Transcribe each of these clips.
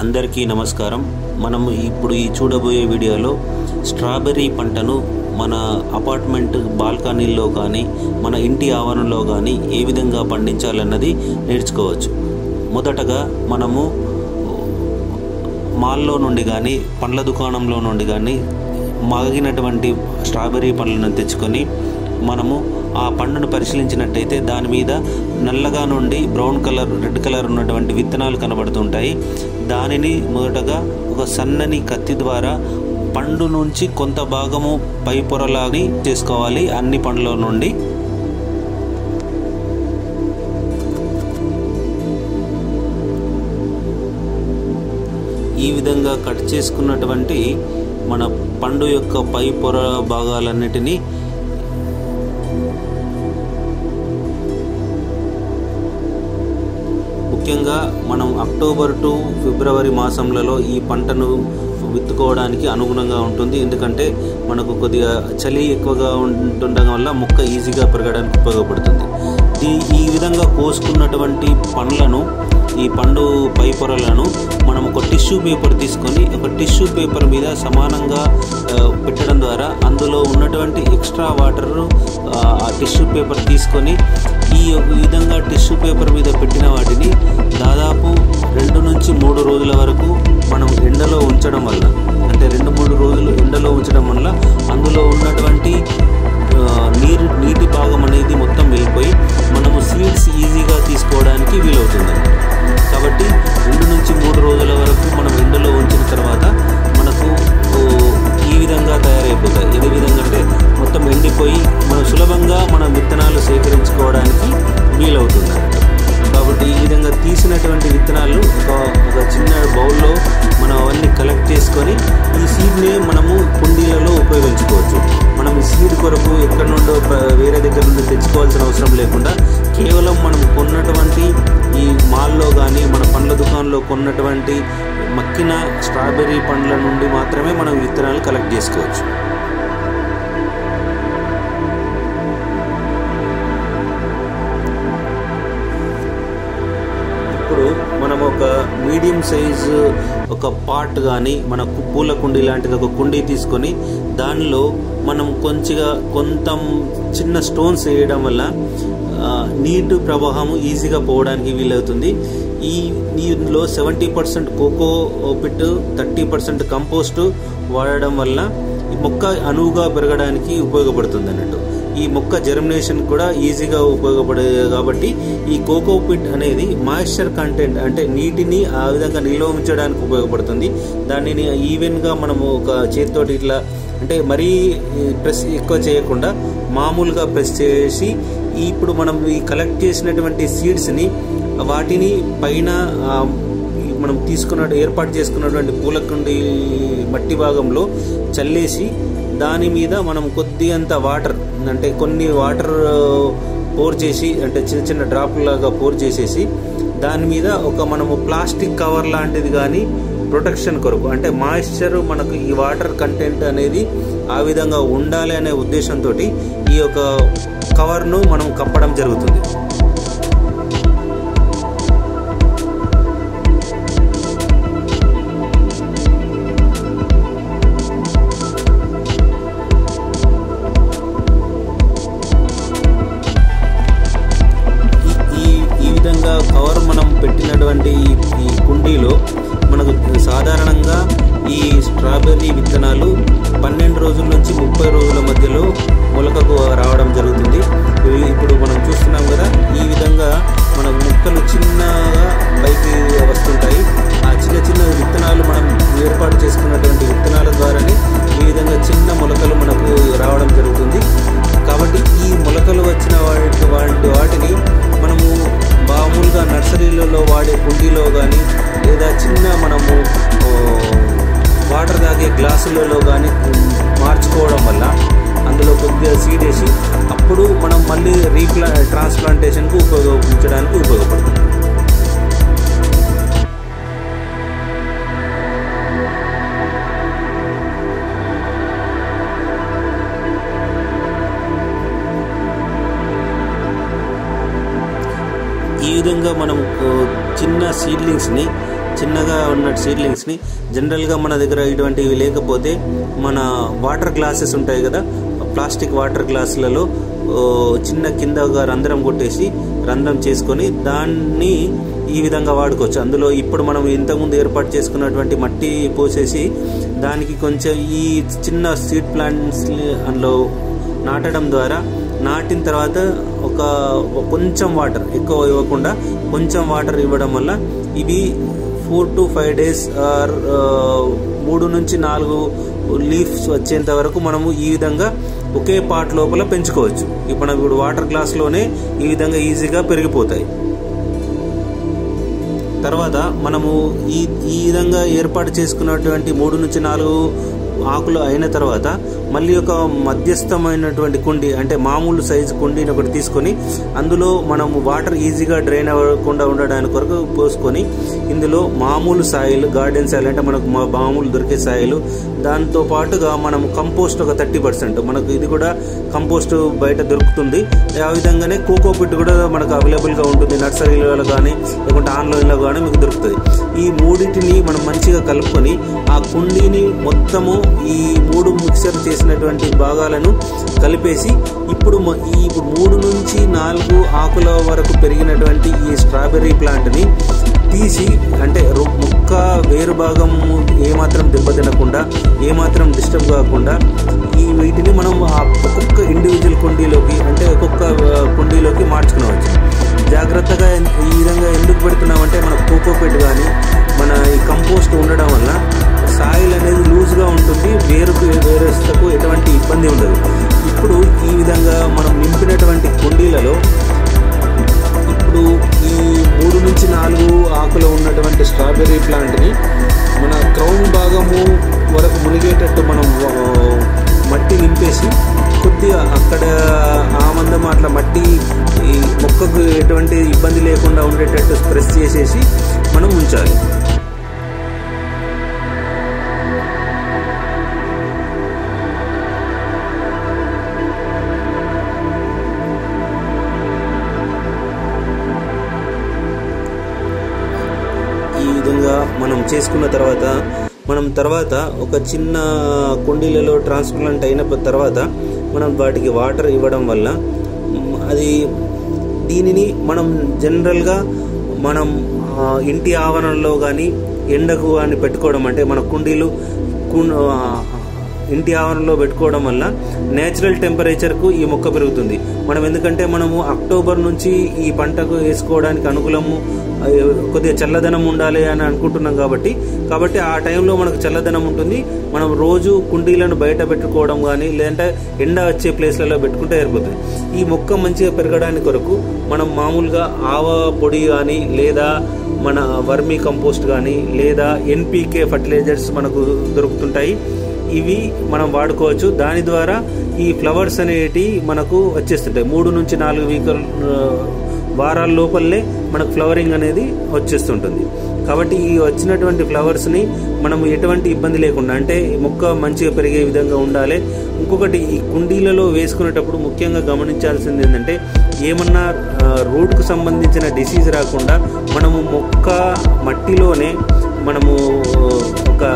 అందరికీ నమస్కారం మనము ఇప్పుడు ఈ చూడబోయే వీడియోలో స్ట్రాబెర్రీ పంటను మన అపార్ట్మెంట్ బాల్కనీల్లో కానీ మన ఇంటి ఆవరణలో కానీ ఏ విధంగా పండించాలన్నది నేర్చుకోవచ్చు మొదటగా మనము మాల్లో నుండి కానీ పండ్ల దుకాణంలో నుండి కానీ మాగినటువంటి స్ట్రాబెర్రీ పండ్లను తెచ్చుకొని మనము ఆ పండును పరిశీలించినట్టయితే దాని మీద నల్లగా నుండి బ్రౌన్ కలర్ రెడ్ కలర్ ఉన్నటువంటి విత్తనాలు కనబడుతుంటాయి దానిని మొదటగా ఒక సన్నని కత్తి ద్వారా పండు నుంచి కొంత భాగము పై పొరలాగి చేసుకోవాలి అన్ని పండ్ల నుండి ఈ విధంగా కట్ చేసుకున్నటువంటి మన పండు యొక్క పై పొర భాగాలన్నిటినీ ముఖ్యంగా మనం అక్టోబర్ టు ఫిబ్రవరి మాసంలలో ఈ పంటను విత్తుకోవడానికి అనుగుణంగా ఉంటుంది ఎందుకంటే మనకు కొద్దిగా చలి ఎక్కువగా ఉంటుండడం వల్ల మొక్క ఈజీగా పెరగడానికి ఉపయోగపడుతుంది ఈ ఈ విధంగా కోసుకున్నటువంటి పండ్లను ఈ పండు పై పొరలను మనం ఒక టిష్యూ పేపర్ తీసుకొని ఒక టిష్యూ పేపర్ మీద సమానంగా ఆ, పెట్టడం ద్వారా అందులో ఉన్నటువంటి ఎక్స్ట్రా వాటర్ ఆ టిష్యూ పేపర్ తీసుకొని ఈ విధంగా టిష్యూ పేపర్ మీద పెట్టిన వాటిని దాదాపు రెండు నుంచి మూడు రోజుల వరకు మనం ఎండలో ఉంచడం వల్ల అంటే రెండు మూడు రోజులు ఎండలో ఉంచడం వల్ల అందులో ఉన్నటువంటి ఆ, నీరు నీటి భాగం అనేది మొత్తం వెళ్ళిపోయి మనము సీడ్స్ ఈజీగా తీసుకోవడానికి వీలవుతుంది కాబట్టి రెండు నుంచి మూడు రోజుల వరకు మనం ఎండలో ఉంచిన తర్వాత మనకు ఓ, ఈ విధంగా తయారైపోతాయి ఏ విధంగా అంటే మొత్తం ఎండిపోయి మనం సులభంగా మన విత్తనాలు సేకరించుకోవడానికి వీలవుతుంది కాబట్టి ఈ విధంగా తీసినటువంటి విత్తనాలు ఒక ఒక చిన్న బౌల్లో మనం అవన్నీ కలెక్ట్ చేసుకొని ఈ సీడ్ని మనము కుండీలలో ఉపయోగించుకోవచ్చు మనం ఈ సీడ్ కొరకు ఎక్కడి నుండో ప- వేరే దగ్గర నుండి తెచ్చుకోవాల్సిన అవసరం లేకుండా కేవలం మనం కొన్నటువంటి ఈ మాల్లో కానీ మన పండ్ల దుకాణంలో కొన్నటువంటి మక్కిన స్ట్రాబెర్రీ పండ్ల నుండి మాత్రమే మనం విత్తనాలు కలెక్ట్ చేసుకోవచ్చు ఇప్పుడు మనం ఒక మీడియం సైజు ఒక పాట్ కానీ మన కు- పూల కుండీ లాంటిది ఒక కుండీ తీసుకొని దానిలో మనం కొంచెంగా కొంత చిన్న స్టోన్స్ వేయడం వల్ల ఆ, నీటి ప్రవాహం ఈజీగా పోవడానికి వీలవుతుంది ఈ దీనిలో seventy percent coco peat thirty percent compost వాడడం వల్ల ఈ మొక్క అనువుగా పెరగడానికి ఉపయోగపడుతుంది అన్నట్టు ఈ మొక్క జర్మినేషన్ కూడా ఈజీగా ఉపయోగపడే కాబట్టి ఈ కోకో పిట్ అనేది మాయిశ్చర్ కంటెంట్ అంటే నీటిని ఆ విధంగా నిల్వ ఉంచడానికి ఉపయోగపడుతుంది దానిని ఈవెన్గా మనము ఒక చేతితోటి ఇట్లా అంటే మరీ ప్రెస్ ఎక్కువ చేయకుండా మామూలుగా ప్రెస్ చేసి ఈ ఇప్పుడు మనం ఈ కలెక్ట్ చేసినటువంటి సీడ్స్ని వాటిని పైన ఆ, ఈ మనం తీసుకున్న ఏర్పాటు చేసుకున్నటువంటి పూలకుండి మట్టి భాగంలో చల్లేసి దాని మీద మనం కొద్దిగంత వాటర్ అంటే కొన్ని వాటర్ పోర్ చేసి అంటే చిన్న చిన్న డ్రాప్ లాగా పోర్ చేసేసి దాని మీద ఒక మనము ప్లాస్టిక్ కవర్ లాంటిది కానీ ప్రొటెక్షన్ కొరకు అంటే మాయిశ్చర్ మనకు ఈ వాటర్ కంటెంట్ అనేది ఆ విధంగా ఉండాలి అనే ఉద్దేశంతో ఈ యొక్క కవర్ను మనం కప్పడం జరుగుతుంది ఈ- ఈ ఈ విధంగా కవర్ మనం పెట్టినటువంటి ఈ- ఈ కుండీలో మనకు సాధారణంగా ఈ స్ట్రాబెర్రీ విత్తనాలు పన్నెండు రోజుల నుంచి ముప్పై రోజుల మధ్యలో మొలకకు రావడం జరుగుతుంది ఇవి ఇప్పుడు మనం చూస్తున్నాం కదా ఈ విధంగా మన ముక్కలు చిన్నగా పైకి వస్తుంటాయి ఆ చిన్న చిన్న విత్తనాలు మనం ఏర్పాటు చేసుకున్నటువంటి విత్తనాల ద్వారానే ఈ విధంగా చిన్న మొలకలు మనకు రావడం జరుగుతుంది కాబట్టి ఈ మొలకలు వచ్చిన వాటి వాటి వాటిని మనము మామూలుగా నర్సరీలలో వాడే కుండీలో కానీ లేదా చిన్న మనము ఓ, వాటర్ తాగే గ్లాసులలో కానీ మార్చుకోవడం వల్ల అందులో కొద్దిగా సీడ్ వేసి అప్పుడు మనం మళ్ళీ రీప్లా ట్రాన్స్ప్లాంటేషన్కు ఉపయోగించడానికి ఉపయోగపడుతుంది ఈ విధంగా మనం ఓ, చిన్న సీడ్లింగ్స్ని చిన్నగా ఉన్న సీడ్లింగ్స్ని జనరల్గా మన దగ్గర ఇటువంటివి లేకపోతే మన వాటర్ గ్లాసెస్ ఉంటాయి కదా ప్లాస్టిక్ వాటర్ గ్లాసులలో ఓ, చిన్న కింద ఒక రంధ్రం కొట్టేసి రంధ్రం చేసుకొని దాన్ని ఈ విధంగా వాడుకోవచ్చు అందులో ఇప్పుడు మనం ఇంతకుముందు ఏర్పాటు చేసుకున్నటువంటి మట్టి పోసేసి దానికి కొంచెం ఈ చిన్న సీడ్ ప్లాంట్స్ అందులో నాటడం ద్వారా నాటిన తర్వాత ఒక కొంచెం వాటర్ ఎక్కువ ఇవ్వకుండా కొంచెం వాటర్ ఇవ్వడం వల్ల ఇవి four to five days or మూడు నుంచి నాలుగు లీఫ్స్ వచ్చేంత వరకు మనము ఈ విధంగా ఒకే పాట్ లోపల పెంచుకోవచ్చు ఇప్పుడు మనం ఇప్పుడు వాటర్ గ్లాస్లోనే ఈ విధంగా ఈజీగా పెరిగిపోతాయి తర్వాత మనము ఈ ఈ విధంగా ఏర్పాటు చేసుకున్నటువంటి మూడు నుంచి నాలుగు ఆకులు అయిన తర్వాత మళ్ళీ ఒక మధ్యస్థమైనటువంటి కుండి అంటే మామూలు సైజు కుండీని ఒకటి తీసుకొని అందులో మనము వాటర్ ఈజీగా డ్రైన్ అవ్వకుండా ఉండడానికి కొరకు పోసుకొని ఇందులో మామూలు సాయిల్ గార్డెన్ సాయిల్ అంటే మనకు మా- మామూలు దొరికే సాయిల్ దాంతో పాటుగా మనము కంపోస్ట్ ఒక థర్టీ పర్సెంట్ మనకు ఇది కూడా కంపోస్ట్ బయట దొరుకుతుంది ఆ విధంగానే కోకో పిట్ కూడా మనకు అవైలబుల్గా ఉంటుంది నర్సరీలలో కానీ లేకుంటే ఆన్లైన్లో కానీ మీకు దొరుకుతుంది ఈ మూడింటిని మనం మంచిగా కలుపుకొని ఆ కుండీని మొత్తము ఈ మూడు మిక్సర్ చేసినటువంటి భాగాలను కలిపేసి ఇప్పుడు మ- ఈ ఇప్పుడు మూడు నుంచి నాలుగు ఆకుల వరకు పెరిగినటువంటి ఈ స్ట్రాబెర్రీ ప్లాంట్ని తీసి అంటే రు- ముక్క వేరు భాగం ఏమాత్రం దెబ్బతినకుండా ఏమాత్రం డిస్టర్బ్ కాకుండా ఈ వీటిని మనం ఆ ఒక్కొక్క ఇండివిజువల్ కుండీలోకి అంటే ఒక్కొక్క ఆ, కుండీలోకి మార్చుకునవచ్చు జాగ్రత్తగా ఎన్- ఈ విధంగా ఎందుకు పెడుతున్నామంటే మన కోకోపెట్ కానీ మన ఈ కంపోస్ట్ ఉండడం వల్ల సాయిల్ అనేది లూజ్గా ఉంటుంది వేరుకు వేరేస్తకు ఎటువంటి ఇబ్బంది ఉండదు ఇప్పుడు ఈ విధంగా మనం నింపినటువంటి కుండీలలో ఇప్పుడు ఈ మూడు నుంచి నాలుగు ఆకులు ఉన్నటువంటి స్ట్రాబెర్రీ ప్లాంట్ని మన క్రౌన్ భాగము వరకు మునిగేటట్టు మనం ఆ, మట్టి నింపేసి కొద్దిగా అక్కడ ఆ మందం అట్లా మట్టి ఈ మొక్కకు ఎటువంటి ఇబ్బంది లేకుండా ఉండేటట్టు ప్రెస్ చేసేసి మనం ఉంచాలి ఈ విధంగా మనం చేసుకున్న తర్వాత మనం తర్వాత ఒక చిన్న కుండీలలో ట్రాన్స్ప్లాంట్ అయిన తర్వాత మనం వాటికి వాటర్ ఇవ్వడం వల్ల మ్, అది దీనిని మనం జనరల్గా మనం ఆ, ఇంటి ఆవరణలో కానీ ఎండకు కానీ పెట్టుకోవడం అంటే మన కుండీలు కున్ ఆ, ఇంటి ఆవరణలో పెట్టుకోవడం వల్ల నేచురల్ టెంపరేచర్కు ఈ మొక్క పెరుగుతుంది మనం ఎందుకంటే మనము అక్టోబర్ నుంచి ఈ పంటకు వేసుకోవడానికి అనుకూలము ఆ, కొద్దిగా చల్లదనం ఉండాలి అని అనుకుంటున్నాం కాబట్టి కాబట్టి ఆ టైంలో మనకు చల్లదనం ఉంటుంది మనం రోజు కుండీలను బయట పెట్టుకోవడం కానీ లేదంటే ఎండ వచ్చే ప్లేస్లలో పెట్టుకుంటే సరిపోతుంది ఈ మొక్క మంచిగా పెరగడానికి కొరకు మనం మామూలుగా ఆవ పొడి కానీ లేదా మన వర్మీ కంపోస్ట్ కానీ లేదా ఎన్పికే ఫర్టిలైజర్స్ మనకు దొరుకుతుంటాయి ఇవి మనం వాడుకోవచ్చు దాని ద్వారా ఈ ఫ్లవర్స్ అనేటి మనకు వచ్చేస్తుంటాయి మూడు నుంచి నాలుగు వీకల్ వారాల లోపలనే మనకు ఫ్లవరింగ్ అనేది వచ్చేస్తుంటుంది కాబట్టి ఈ వచ్చినటువంటి ఫ్లవర్స్ని మనం ఎటువంటి ఇబ్బంది లేకుండా అంటే ఈ మొక్క మంచిగా పెరిగే విధంగా ఉండాలి ఇంకొకటి ఈ కుండీలలో వేసుకునేటప్పుడు ముఖ్యంగా గమనించాల్సింది ఏంటంటే ఏమన్నా రూట్కు సంబంధించిన డిసీజ్ రాకుండా మనము మొక్క మట్టిలోనే మనము ఒక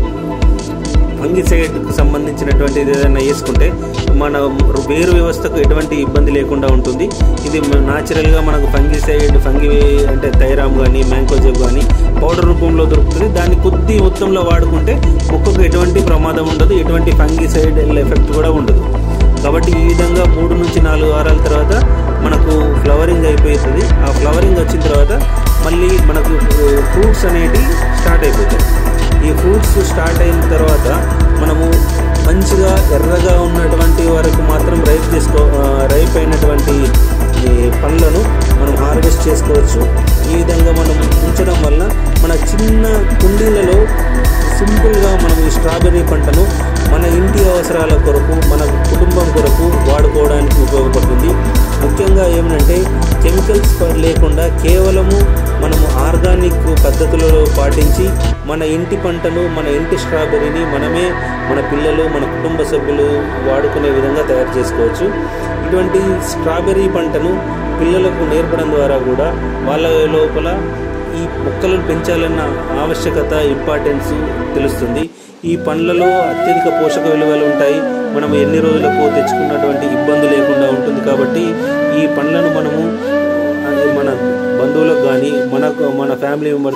ఫంగిసైడ్కి సంబంధించినటువంటి ఏదైనా వేసుకుంటే మన వేరు వ్యవస్థకు ఎటువంటి ఇబ్బంది లేకుండా ఉంటుంది ఇది న్యాచురల్గా మనకు ఫంగిసైడ్ ఫంగి అంటే థైరామ్ కానీ మ్యాంకోజెబ్ కానీ పౌడర్ రూపంలో దొరుకుతుంది దాన్ని కొద్ది మొత్తంలో వాడుకుంటే మొక్కకు ఎటువంటి ప్రమాదం ఉండదు ఎటువంటి ఫంగిసైడ్ ఎఫెక్ట్ కూడా ఉండదు కాబట్టి ఈ విధంగా మూడు నుంచి నాలుగు వారాల తర్వాత మనకు ఫ్లవరింగ్ అయిపోతుంది ఆ ఫ్లవరింగ్ వచ్చిన తర్వాత మళ్ళీ మనకు ఫ్రూట్స్ అనేవి స్టార్ట్ అయిపోతాయి ఈ ఫ్రూట్స్ స్టార్ట్ అయిన తర్వాత మనము మంచిగా ఎర్రగా ఉన్నటువంటి వరకు మాత్రం రైప్ చేసుకో రైప్ అయినటువంటి ఈ పండ్లను మనం హార్వెస్ట్ చేసుకోవచ్చు ఈ విధంగా మనం ఉంచడం వల్ల మన చిన్న కుండీలలో సింపుల్గా మనం ఈ స్ట్రాబెర్రీ పంటను మన ఇంటి అవసరాల కొరకు మన కుటుంబం కొరకు వాడుకోవడానికి ఉపయోగపడుతుంది ముఖ్యంగా ఏమంటే కెమికల్స్ లేకుండా కేవలము మనము ఆర్గానిక్ పద్ధతులలో పాటించి మన ఇంటి పంటను మన ఇంటి స్ట్రాబెర్రీని మనమే మన పిల్లలు మన కుటుంబ సభ్యులు వాడుకునే విధంగా తయారు చేసుకోవచ్చు ఇటువంటి స్ట్రాబెర్రీ పంటను పిల్లలకు నేర్పడం ద్వారా కూడా వాళ్ళ లోపల ఈ మొక్కలను పెంచాలన్న ఆవశ్యకత ఇంపార్టెన్స్ తెలుస్తుంది ఈ పండ్లలో అత్యధిక పోషక విలువలు ఉంటాయి మనం ఎన్ని రోజులకు తెచ్చుకున్నటువంటి ఇబ్బంది లేకుండా ఉంటుంది కాబట్టి ఈ పండ్లను మనము అది మన బంధువులకు కానీ మనకు మన ఫ్యామిలీ మెంబర్స్